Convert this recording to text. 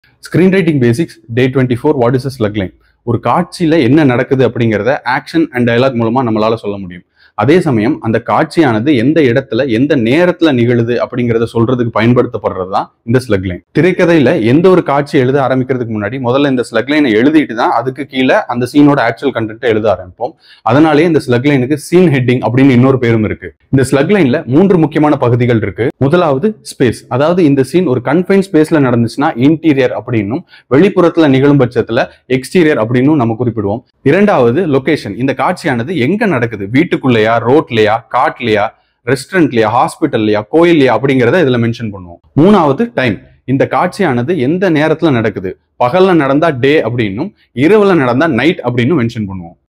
screen writing basics day twenty four what is slug line ஒரு காட்சியில என்ன நடக்குது அப்படிங்கிறத ஆக்ஷன் அண்ட் டயலாக் மூலமா நம்மளால சொல்ல முடியும் அதே சமயம் அந்த காட்சியானது எந்த இடத்துல எந்த நேரத்துல நிகழுது அப்படிங்கறத சொல்றதுக்கு பயன்படுத்தப்படுறது தான் இந்த ஸ்லக் லைன் திரைக்கதையில எந்த ஒரு காட்சி எழுத ஆரம்பிக்கிறதுக்கு முன்னாடி முதல்ல இந்த ஸ்லக் லைனை எழுதிட்டு தான் அதுக்கு கீழே அந்த சீனோட ஆக்சுவல் கண்டென்ட்டை எழுத ஆரம்பிப்போம் அதனாலேயே இந்த ஸ்லக் லைனுக்கு சீன் ஹெட்டிங் அப்படின்னு இன்னொரு பேரும் இருக்கு இந்த ஸ்லக் லைன்ல மூன்று முக்கியமான பகுதிகள் இருக்கு முதலாவது ஸ்பேஸ் அதாவது இந்த சீன் ஒரு கன்ஃபைன் ஸ்பேஸ்ல நடந்துச்சுன்னா இன்டீரியர் அப்படின்னும் வெளிப்புறத்துல நிகழும் பட்சத்துல எக்ஸ்டீரியர் அப்படின்னு நம்ம குறிப்பிடுவோம் இரண்டாவது லொகேஷன் இந்த காட்சியானது எங்க நடக்குது வீட்டுக்குள்ளேயா ரோட்லயா காட்லயா ரெஸ்டாரண்ட்லயா ஹாஸ்பிட்டல்லையா கோயில்லையா அப்படிங்கிறத இதுல மென்ஷன் பண்ணுவோம் மூணாவது டைம் இந்த காட்சியானது எந்த நேரத்துல நடக்குது பகல்ல நடந்தா டே அப்படின்னும் இரவுல நடந்தா நைட் அப்படின்னு மென்ஷன் பண்ணுவோம்